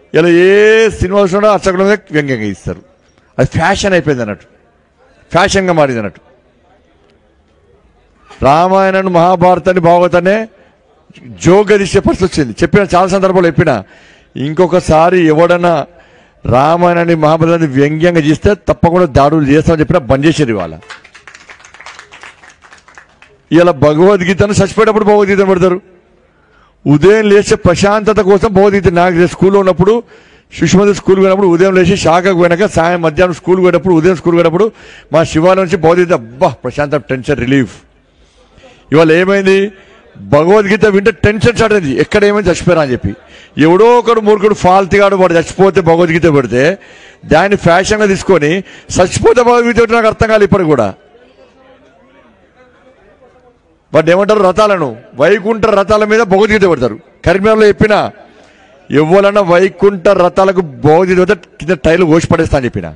ఇలా ఏ సినిమా చూసినా అర్చకుల మీద వ్యంగ్యంగా ఇస్తారు అది ఫ్యాషన్ అయిపోయింది అన్నట్టు ఫ్యాషన్గా మారింది అన్నట్టు రామాయణాన్ని మహాభారతాన్ని భాగవతాన్ని జోగ్గా తీసే పరిస్థితి వచ్చింది చెప్పిన చాలా సందర్భాలు చెప్పిన ఇంకొకసారి ఎవడన్నా రామాయణాన్ని మహాభారతాన్ని వ్యంగ్యంగా చేస్తే తప్పకుండా దాడులు చేస్తామని చెప్పినా బంద్ చేసేది వాళ్ళ ఇలా భగవద్గీతను చచ్చిపోయేటప్పుడు భగవద్గీత పెడతారు ఉదయం లేచే ప్రశాంతత కోసం భగవద్గీత నాకు తెలిసి స్కూల్లో ఉన్నప్పుడు సుష్మతి స్కూల్ పోయినప్పుడు ఉదయం లేచి శాఖకు పోయినాక సాయం మధ్యాహ్నం స్కూల్ పోయినప్పుడు ఉదయం స్కూల్ పోయినప్పుడు మా శివాలయం నుంచి భగవద్గీత అబ్బా ప్రశాంత టెన్షన్ రిలీఫ్ ఇవాళ ఏమైంది భగవద్గీత వింటే టెన్షన్ స్టార్ట్ అయింది ఎక్కడ ఏమైంది చచ్చిపోయారా అని చెప్పి ఎవడో ఒకడు మూర్ఖుడు ఫాల్తీగాడు వాడు చచ్చిపోతే భగవద్గీత పెడితే దాన్ని ఫ్యాషన్గా తీసుకొని చచ్చిపోతే భగవద్గీత పెడితే నాకు అర్థం కాదు ఇప్పటికి కూడా వాటిని ఏమంటారు రథాలను వైకుంఠ రథాల మీద భగవద్గీత పెడతారు కరీంనగర్లో చెప్పిన ఎవరన్నా వైకుంఠ రథాలకు భగవద్గీత పెడితే కింద టైర్లు కోసి పడేస్తా అని చెప్పిన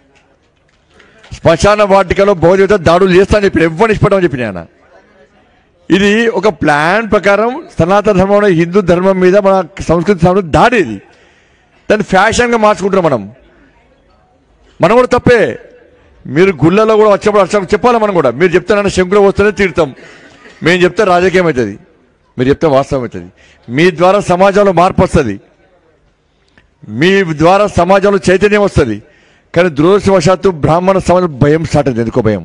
శ్మశాన వాటికలో భగవద్గీత దాడులు చేస్తా అని చెప్పిన ఎవరిని ఇష్టపడమని చెప్పిన ఆయన ఇది ఒక ప్లాన్ ప్రకారం సనాతన ధర్మం హిందూ ధర్మం మీద మన సంస్కృతి ధర్మం దాడి ఇది దాన్ని ఫ్యాషన్గా మార్చుకుంటున్నాం మనం మనం కూడా తప్పే మీరు గుళ్ళలో కూడా వచ్చేప్పుడు అర్చన చెప్పాలి మనం కూడా మీరు చెప్తానన్న శంకులో వస్తేనే తీరుతాం మేము చెప్తే రాజకీయం అవుతుంది మీరు చెప్తే వాస్తవం అవుతుంది మీ ద్వారా సమాజంలో మార్పు వస్తుంది మీ ద్వారా సమాజంలో చైతన్యం వస్తుంది కానీ దురదృష్టవశాత్తు బ్రాహ్మణ సమాజం భయం స్టార్ట్ అయింది ఎందుకో భయం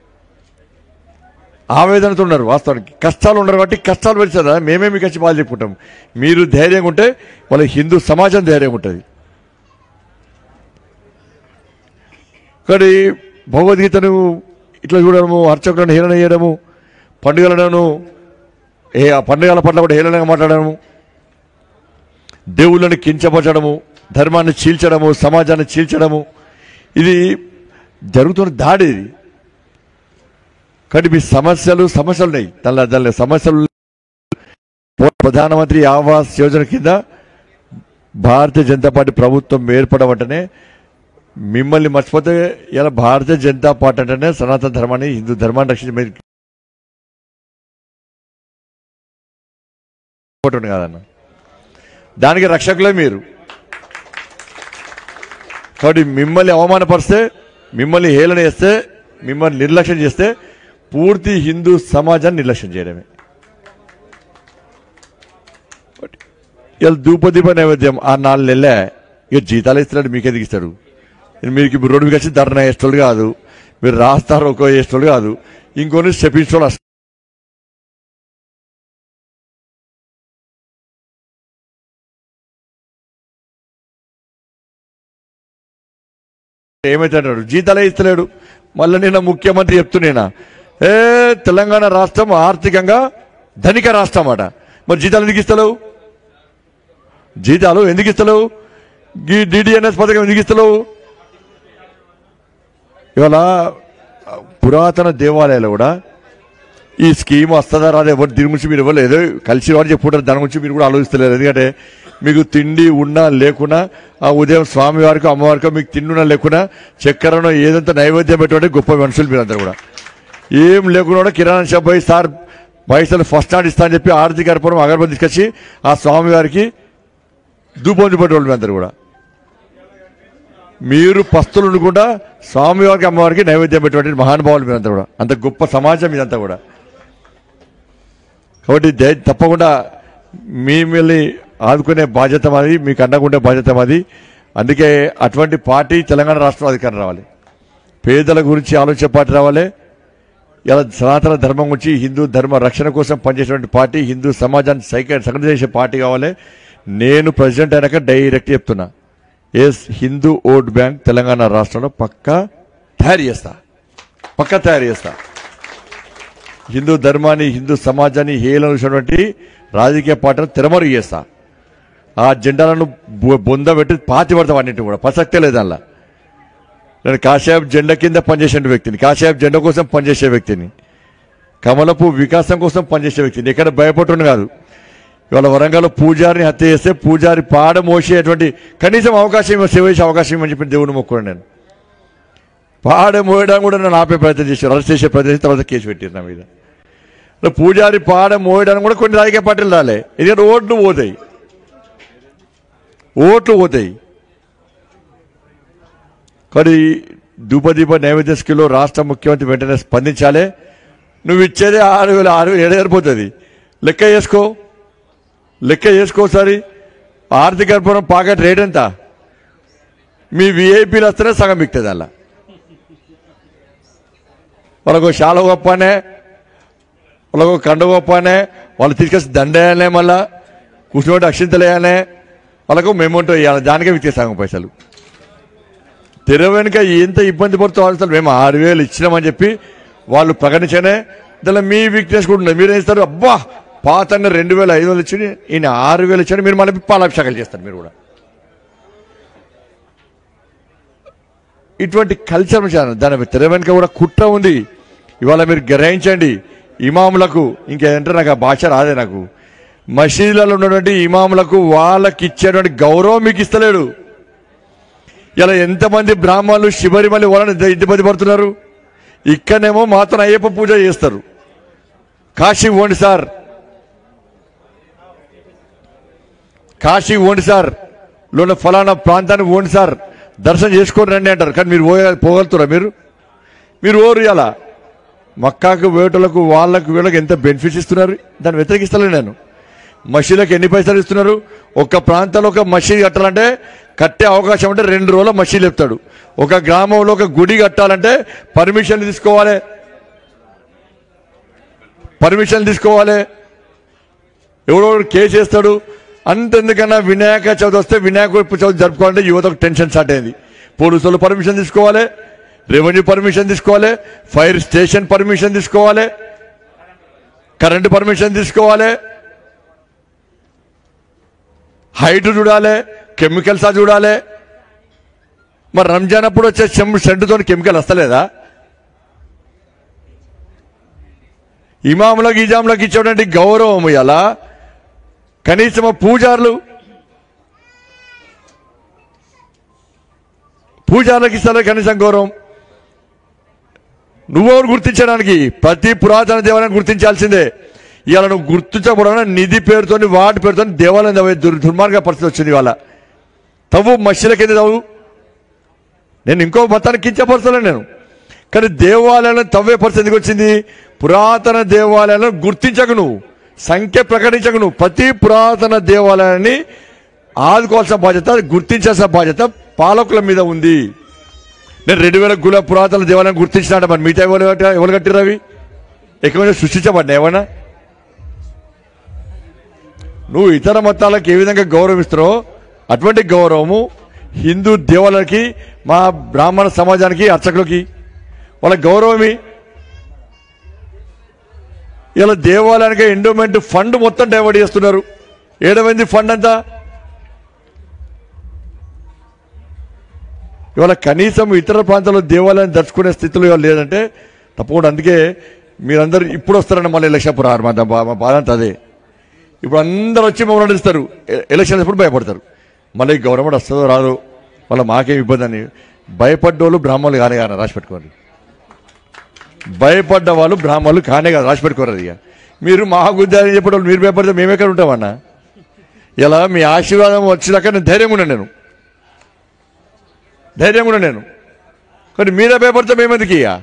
ఆవేదనతో ఉన్నారు వాస్తవానికి కష్టాలు ఉన్నారు కాబట్టి కష్టాలు పెంచదా మేమే మీకు వచ్చి బాధ చెప్పుకుంటాం మీరు ధైర్యంగా ఉంటే వాళ్ళ హిందూ సమాజం ధైర్యంగా ఉంటుంది కానీ భగవద్గీతను ఇట్లా చూడడము అర్చకులను హేళన చేయడము పండుగలను ఏ ఆ పండుగల పట్ల కూడా హేళనగా మాట్లాడడము దేవుళ్ళని కించపరచడము ధర్మాన్ని చీల్చడము సమాజాన్ని చీల్చడము ఇది జరుగుతున్న దాడి ఇది కానీ మీ సమస్యలు సమస్యలు ఉన్నాయి దానిలో దానిలో సమస్యలు ప్రధానమంత్రి ఆవాస్ యోజన కింద భారతీయ జనతా పార్టీ ప్రభుత్వం ఏర్పడమంటేనే మిమ్మల్ని మర్చిపోతే ఇలా భారతీయ జనతా పార్టీ అంటేనే సనాతన ధర్మాన్ని హిందూ ధర్మాన్ని రక్షించి మీరు ఒకటి కాదన్న దానికి రక్షకులే మీరు కాబట్టి మిమ్మల్ని అవమానపరిస్తే మిమ్మల్ని హేళన చేస్తే మిమ్మల్ని నిర్లక్ష్యం చేస్తే పూర్తి హిందూ సమాజాన్ని నిర్లక్ష్యం చేయడమే ఇలా ధూపదీప నైవేద్యం ఆ నాలుగు నెలలే ఇక జీతాలు ఇస్తున్నాడు మీకే దిగిస్తాడు మీకు ఇప్పుడు రోడ్డు మీకు వచ్చి ధర్నా వేసేటోళ్ళు కాదు మీరు రాస్తారు ఒక వేసేటోళ్ళు కాదు ఇంకొని చెప్పించోళ్ళు వస్తారు ఏమైతే జీతాలే ఇస్తలేడు మళ్ళీ నిన్న ముఖ్యమంత్రి చెప్తున్నా ఏ తెలంగాణ రాష్ట్రం ఆర్థికంగా ధనిక రాష్ట్రం అట మరి జీతాలు ఎందుకు ఇస్తలేవు జీతాలు ఎందుకు ఇస్తలేవు ఈ డిడిఎన్ఎస్ పథకం ఎందుకు ఇస్తలేవు ఇవాళ పురాతన దేవాలయాలు కూడా ఈ స్కీమ్ వస్తుందా రాదా ఎవరు దీని గురించి మీరు ఇవ్వలేదు ఏదో కలిసి వాడు చెప్పుకుంటారు దాని గురించి మీరు కూడా ఆలోచిస్తలేరు ఎందుకంటే మీకు తిండి ఉన్నా లేకున్నా ఆ ఉదయం స్వామివారికి అమ్మవారికి మీకు తిండున్నా లేకున్నా చక్కెరను ఏదంతా నైవేద్యం పెట్టుకుంటే గొప్ప మనుషులు మీరందరూ కూడా ఏం లేకుండా కూడా కిరాణా షాప్ పోయి సార్ పైసలు ఫస్ట్ నాట్ ఇస్తా అని చెప్పి ఆర్థిక అర్పణం అగరబత్తి తీసుకొచ్చి ఆ స్వామివారికి ధూపం చూపెట్టేవాళ్ళు మీ అందరూ కూడా మీరు పస్తులు ఉండకుండా స్వామివారికి అమ్మవారికి నైవేద్యం పెట్టేటువంటి మహానుభావులు మీరంతా కూడా అంత గొప్ప సమాజం ఇదంతా కూడా కాబట్టి దయ తప్పకుండా మిమ్మల్ని ఆదుకునే బాధ్యత మాది మీకు అండగుండే బాధ్యత మాది అందుకే అటువంటి పార్టీ తెలంగాణ రాష్ట్రంలో అధికారం రావాలి పేదల గురించి ఆలోచించే పార్టీ రావాలి ఇలా సనాతన ధర్మం గురించి హిందూ ధర్మ రక్షణ కోసం పనిచేసేటువంటి పార్టీ హిందూ సమాజాన్ని సైక సంఘటన చేసే పార్టీ కావాలి నేను ప్రెసిడెంట్ అయినాక డైరెక్ట్ చెప్తున్నా yes Hindu vote bank Telangana రాష్ట్రంలో పక్కా తయారు చేస్తా పక్కా తయారు చేస్తా హిందూ ధర్మాన్ని హిందూ సమాజాన్ని హేళనటువంటి రాజకీయ పార్టీలను తెరమరుగు చేస్తా ఆ జెండాలను బొ- బొంద పెట్టి పాతి పడతాం అన్నింటి కూడా ప్రసక్తే లేదు అందులో నేను కాషాయపు జెండా కింద పనిచేసే వ్యక్తిని కాషాయపు జెండా కోసం పనిచేసే వ్యక్తిని కమలపు వికాసం కోసం పనిచేసే వ్యక్తిని ఎక్కడ భయపడుతున్న కాదు ఇవాళ వరంగల్ పూజారిని హత్య చేస్తే పూజారి పాడ మోసేటువంటి కనీసం అవకాశం ఇవ్వ- సేవ చేసే అవకాశం ఇవ్వమని చెప్పి దేవుని మొక్కున్నాను నేను పాడ మోయడానికి కూడా నన్ను ఆపే ప్రయత్నం చేశారు అరెస్ట్ చేసే ప్రయత్నం చేసి తర్వాత కేసు పెట్టారు నా మీద ఇలా పూజారి పాడ మోయడానికి కూడా కొన్ని రాజకీయ పార్టీలు రాలే ఎందుకంటే ఓట్లు పోతాయి ఓట్లు పోతాయి కానీ ధూపదీప నైవేద్య స్కీలో రాష్ట్ర ముఖ్యమంత్రి వెంటనే స్పందించాలి నువ్వు ఇచ్చేదే ఆరు వేల ఆరు వేలు ఏడారిపోతుంది లెక్క చేసుకో లెక్క చేసుకోసారి ఆర్థిక కర్పూరం పాకెట్ రేట్ ఎంత మీ విఐపీలు వస్తేనే సగం మిక్తుంది అలా వాళ్ళకు శాల గొప్పనే వాళ్ళకు కండ గొప్పనే వాళ్ళు తీసుకొచ్చి దండేయాలనే మళ్ళా కూర్చోబెట్టి అక్షింతలు వేయాలనే వాళ్ళకు మెమోంటో ఇవ్వాలి దానికే విత్తే సగం పైసలు తెర వెనుక ఎంత ఇబ్బంది పడుతూ అవసరం మేము ఆరు వేలు ఇచ్చినామని చెప్పి వాళ్ళు ప్రకటించనే దానిలో మీ వీక్నెస్ కూడా ఉంది మీరు ఏం చేస్తారు అబ్బా పాతంగా రెండు వేల ఐదు వేలు ఇచ్చి ఈయన ఆరు వేలు ఇచ్చాడు మీరు మళ్ళీ పాలాభిషేకాలు చేస్తారు మీరు కూడా ఇటువంటి కల్చర్ చాలా దాని తెర వెనుక కూడా కుట్ర ఉంది ఇవాళ మీరు గ్రహించండి ఇమాములకు ఇంకేదంటే నాకు ఆ భాష రాదే నాకు మసీదులలో ఉన్నటువంటి ఇమాములకు వాళ్ళకి ఇచ్చేటువంటి గౌరవం మీకు ఇస్తలేడు ఇలా ఎంతమంది బ్రాహ్మణులు శిబరిమలి వాళ్ళని ఇంత ఇబ్బంది పడుతున్నారు ఇక్కడనేమో మాత్రం అయ్యప్ప పూజ చేస్తారు కాశీ ఓండి సార్ కాశీ ఓండి సార్ లోన ఫలానా ప్రాంతానికి ఓండి సార్ దర్శనం చేసుకొని రండి అంటారు కానీ మీరు పోయ పోగలుగుతారా మీరు మీరు ఓరు ఇలా మక్కాకు వేటలకు వాళ్ళకు వీళ్ళకి ఎంత బెనిఫిట్స్ ఇస్తున్నారు దాన్ని వ్యతిరేకిస్తలేను నేను మసీదులకు ఎన్ని పైసలు ఇస్తున్నారు ఒక ప్రాంతంలో ఒక మసీదు కట్టాలంటే కట్టే అవకాశం అంటే రెండు రోజుల మసీదు చెప్తాడు ఒక గ్రామంలో ఒక గుడి కట్టాలంటే పర్మిషన్ తీసుకోవాలి పర్మిషన్ తీసుకోవాలి ఎవడో కేసు వేస్తాడు అంతెందుకన్నా వినాయక చవితి వస్తే వినాయక చవితి జరుపుకోవాలంటే యువతకు టెన్షన్ స్టార్ట్ అయింది పోలీసులు పర్మిషన్ తీసుకోవాలి రెవెన్యూ పర్మిషన్ తీసుకోవాలి ఫైర్ స్టేషన్ పర్మిషన్ తీసుకోవాలి కరెంటు పర్మిషన్ తీసుకోవాలి హైట్ చూడాలి కెమికల్స్ చూడాలి మరి రంజాన్ అప్పుడు వచ్చే చెంబు సెంటుతో కెమికల్ వస్తలేదా ఇమాములకు ఇజాములకు ఇచ్చేటువంటి గౌరవం ఇలా కనీసం ఆ పూజారులు పూజారులకు ఇస్తారు కనీసం గౌరవం నువ్వెవరు గుర్తించడానికి ప్రతి పురాతన దేవాలయాన్ని గుర్తించాల్సిందే ఇవాళ నువ్వు గుర్తించకూడదు నిధి పేరుతో వాటి పేరుతో దేవాలయం తవ్వే దుర్ దుర్మార్గ పరిస్థితి వచ్చింది ఇవాళ తవ్వు మస్జిల కింద తవ్వు నేను ఇంకో మతానికి కించపరచలేను నేను కానీ దేవాలయాలను తవ్వే పరిస్థితి ఎందుకు వచ్చింది పురాతన దేవాలయాలను గుర్తించకు నువ్వు సంఖ్య ప్రకటించకు నువ్వు ప్రతి పురాతన దేవాలయాన్ని ఆదుకోవాల్సిన బాధ్యత గుర్తించాల్సిన బాధ్యత పాలకుల మీద ఉంది నేను రెండు వేల గుల పురాతన దేవాలయం గుర్తించినాట మరి మిగతా ఎవరు కట్ట- ఎవరు కట్టిరు అవి ఎక్కువ సృష్టించబడ్డా ఏమన్నా నువ్వు ఇతర మతాలకు ఏ విధంగా గౌరవిస్తారో అటువంటి గౌరవము హిందూ దేవాలయాలకి మా బ్రాహ్మణ సమాజానికి అర్చకులకి వాళ్ళ గౌరవమి ఇలా దేవాలయానికి ఎండోమెంట్ ఫండ్ మొత్తం డైవర్ట్ చేస్తున్నారు ఏడమైంది ఫండ్ అంతా ఇవాళ కనీసం ఇతర ప్రాంతాల్లో దేవాలయాన్ని దర్శకునే స్థితిలో ఇవాళ లేదంటే తప్పకుండా అందుకే మీరందరూ ఇప్పుడు వస్తారని మళ్ళీ ఎలక్షన్ రారు మా బా- మా బాధ అంతా అదే ఇప్పుడు అందరూ వచ్చి మమ్మల్ని నడుస్తారు ఎలక్షన్ ఎప్పుడు భయపడతారు మళ్ళీ గవర్నమెంట్ వస్తుందో రాదు వాళ్ళ మాకేం ఇబ్బంది అని భయపడ్డోళ్ళు బ్రాహ్మణులు కానే కానీ రాసి పెట్టుకోండి భయపడ్డ వాళ్ళు బ్రాహ్మణులు కానే కాదు రాసి పెట్టుకోరు అది ఇక. మీరు మా గుద్దారని చెప్పేటోళ్ళు మీరు భయపడితే మేము ఎక్కడ ఉంటామన్నా ఇలా మీ ఆశీర్వాదం వచ్చినాక నేను ధైర్యంగా ఉన్నాను నేను ధైర్యంగా ఉన్నాను నేను కానీ మీరే భయపడితే మేమెందుకు ఇక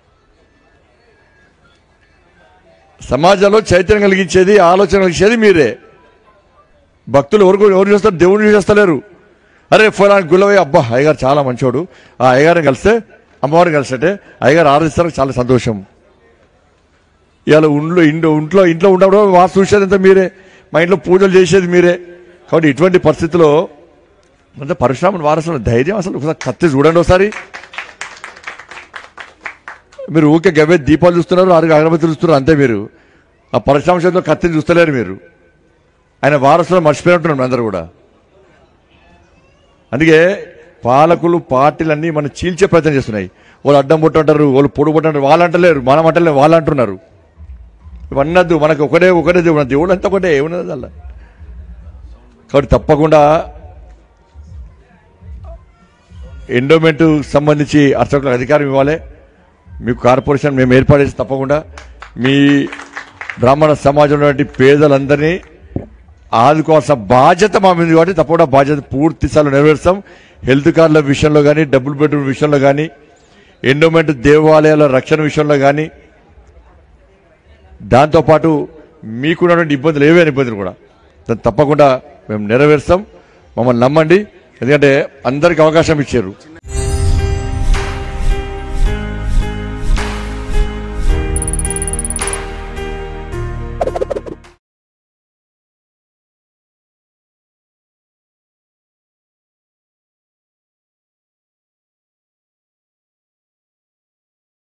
సమాజంలో చైతన్యం కలిగించేది ఆలోచన కలిగించేది మీరే భక్తులు ఎవరు ఎవరు చూస్తారు దేవుడిని చూస్తలేరు అరే ఫలానా గుల్లవయ్య అబ్బా అయ్యగారు చాలా మంచోడు ఆ అయ్యగారిని కలిస్తే అమ్మవారిని కలిస్తే అయ్యగారు ఆరాధిస్తారు చాలా సంతోషం ఇవాళ ఇంట్లో ఇంట్లో ఇంట్లో ఇంట్లో ఉన్నప్పుడు వాసు చూసేది అంతా మీరే మా ఇంట్లో పూజలు చేసేది మీరే కాబట్టి ఇటువంటి పరిస్థితుల్లో అంత పరశురాముని వారసులు ధైర్యం అసలు ఒకసారి కత్తి చూడండి ఒకసారి మీరు ఊకే గవే దీపాలు చూస్తున్నారు ఆరు అగరబత్తులు చూస్తున్నారు అంతే మీరు ఆ పరశురామ చేతిలో కత్తిని చూస్తలేరు మీరు ఆయన వారసులు మర్చిపోయినట్టున్నారు అందరూ కూడా అందుకే పాలకులు పార్టీలన్నీ మనం చీల్చే ప్రయత్నం చేస్తున్నాయి వాళ్ళు అడ్డం పుట్టుంటారు వాళ్ళు పొడు పుట్టుంటారు వాళ్ళు అంటలేరు మనం అంటలేరు వాళ్ళు అంటున్నారు ఇవన్నద్దు మనకు ఒకటే ఒకటే దేవుడు మన దేవుడు అంతా ఒకటే ఏమున్నది అలా కాబట్టి తప్పకుండా ఎండోమెంట్ సంబంధించి అర్చకులకు అధికారం ఇవ్వాలి మీకు కార్పొరేషన్ మేము ఏర్పాటు చేసి తప్పకుండా మీ బ్రాహ్మణ సమాజంలో ఉన్నటువంటి పేదలందరినీ ఆదుకోవాల్సిన బాధ్యత మా మీద ఉంది కాబట్టి తప్పకుండా బాధ్యత పూర్తి స్థాయిలో నెరవేరుస్తాం హెల్త్ కార్డుల విషయంలో కానీ డబుల్ బెడ్రూమ్ విషయంలో కానీ ఎండోమెంట్ దేవాలయాల రక్షణ విషయంలో కానీ దాంతోపాటు మీకున్నటువంటి ఇబ్బందులు ఏవైనా ఇబ్బందులు కూడా దాన్ని తప్పకుండా మేము నెరవేరుస్తాం మమ్మల్ని నమ్మండి ఎందుకంటే అందరికి అవకాశం ఇచ్చారు